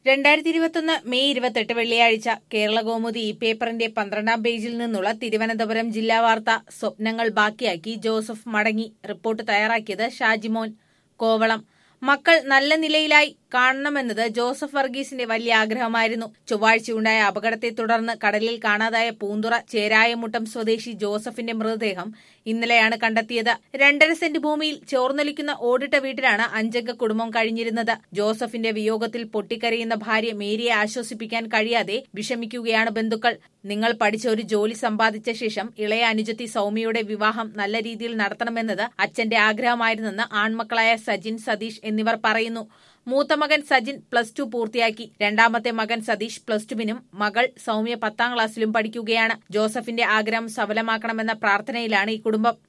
രണ്ടായിരത്തി ഇരുപത്തൊന്ന് മെയ് ഇരുപത്തെട്ട് വെള്ളിയാഴ്ച കേരള കൗമുദി ഈ പേപ്പറിന്റെ പന്ത്രണ്ടാം പേജിൽ നിന്നുള്ള തിരുവനന്തപുരം ജില്ലാ വാർത്ത സ്വപ്നങ്ങൾ ബാക്കിയാക്കി ജോസഫ് മടങ്ങി റിപ്പോർട്ട് തയ്യാറാക്കിയത് ഷാജിമോൻ കോവളം മക്കൾ നല്ല നിലയിലായി കാണണമെന്നത് ജോസഫ് വർഗീസിന്റെ വലിയ ആഗ്രഹമായിരുന്നു ചൊവ്വാഴ്ചയുണ്ടായ അപകടത്തെ തുടർന്ന് കടലിൽ കാണാതായ പൂന്തുറ ചേരായമുട്ടം സ്വദേശി ജോസഫിന്റെ മൃതദേഹം ഇന്നലെയാണ് കണ്ടെത്തിയത് രണ്ടര സെന്റ് ഭൂമിയിൽ ചോർന്നൊലിക്കുന്ന ഓടിട്ട വീട്ടിലാണ് അഞ്ചംഗ കുടുംബം കഴിഞ്ഞിരുന്നത് ജോസഫിന്റെ വിയോഗത്തിൽ പൊട്ടിക്കരയുന്ന ഭാര്യ മേരിയെ ആശ്വസിപ്പിക്കാൻ കഴിയാതെ വിഷമിക്കുകയാണ് ബന്ധുക്കൾ നിങ്ങൾ പഠിച്ച ഒരു ജോലി സമ്പാദിച്ച ശേഷം ഇളയ അനുജത്തി സൗമ്യയുടെ വിവാഹം നല്ല രീതിയിൽ നടത്തണമെന്നത് അച്ഛന്റെ ആഗ്രഹമായിരുന്നെന്ന് ആൺമക്കളായ സജിൻ സതീഷ് എന്നിവർ പറയുന്നു മൂത്ത മകൻ സജിൻ പ്ലസ് ടു പൂർത്തിയാക്കി രണ്ടാമത്തെ മകൻ സതീഷ് പ്ലസ് ടുവിനും മകൾ സൗമ്യ പത്താം ക്ലാസ്സിലും പഠിക്കുകയാണ് ജോസഫിന്റെ ആഗ്രഹം സഫലമാക്കണമെന്ന പ്രാർത്ഥനയിലാണ് ഈ കുടുംബം